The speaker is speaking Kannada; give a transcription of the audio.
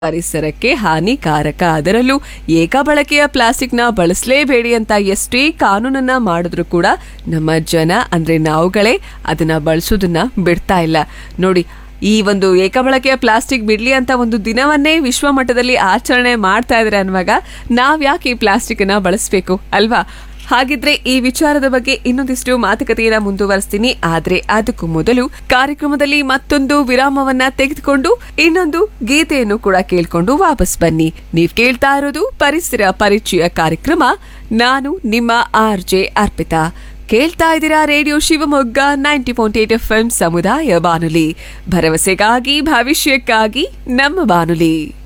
ಪರಿಸರಕ್ಕೆ ಹಾನಿಕಾರಕ ಅದರಲ್ಲೂ ಏಕ ಬಳಕೆಯ ಪ್ಲಾಸ್ಟಿಕ್ನ ಬಳಸಲೇಬೇಡಿ ಅಂತ ಎಷ್ಟೇ ಕಾನೂನನ್ನ ಮಾಡಿದ್ರು ಕೂಡ ನಮ್ಮ ಜನ ಅಂದ್ರೆ ನಾವುಗಳೇ ಅದನ್ನ ಬಳಸೋದನ್ನ ಬಿಡ್ತಾ ಇಲ್ಲ ನೋಡಿ ಈ ಒಂದು ಏಕಬಳಕೆಯ ಪ್ಲಾಸ್ಟಿಕ್ ಬಿಡ್ಲಿ ಅಂತ ಒಂದು ದಿನವನ್ನೇ ವಿಶ್ವ ಮಟ್ಟದಲ್ಲಿ ಆಚರಣೆ ಮಾಡ್ತಾ ಇದ್ರೆ ಅನ್ನುವಾಗ ನಾವ್ ಯಾಕೆ ಈ ಪ್ಲಾಸ್ಟಿಕ್ ಅನ್ನ ಬಳಸಬೇಕು ಅಲ್ವಾ ಹಾಗಿದ್ರೆ ಈ ವಿಚಾರದ ಬಗ್ಗೆ ಇನ್ನೊಂದಿಷ್ಟು ಮಾತುಕತೆಯನ್ನ ಮುಂದುವರಿಸ್ತೀನಿ ಆದ್ರೆ ಅದಕ್ಕೂ ಮೊದಲು ಕಾರ್ಯಕ್ರಮದಲ್ಲಿ ಮತ್ತೊಂದು ವಿರಾಮವನ್ನ ತೆಗೆದುಕೊಂಡು ಇನ್ನೊಂದು ಗೀತೆಯನ್ನು ಕೂಡ ಕೇಳ್ಕೊಂಡು ವಾಪಸ್ ಬನ್ನಿ ನೀವ್ ಕೇಳ್ತಾ ಇರೋದು ಪರಿಸರ ಪರಿಚಯ ಕಾರ್ಯಕ್ರಮ ನಾನು ನಿಮ್ಮ ಆರ್ ಜೆ ಅರ್ಪಿತಾ ಕೇಳ್ತಾ ಇದ್ದೀರಾ radio Shivamogga ninety point eight F M ಸಮುದಾಯ ಬಾನುಲಿ ಭರವಸೆಗಾಗಿ ಭವಿಷ್ಯಕ್ಕಾಗಿ ನಮ್ಮ ಬಾನುಲಿ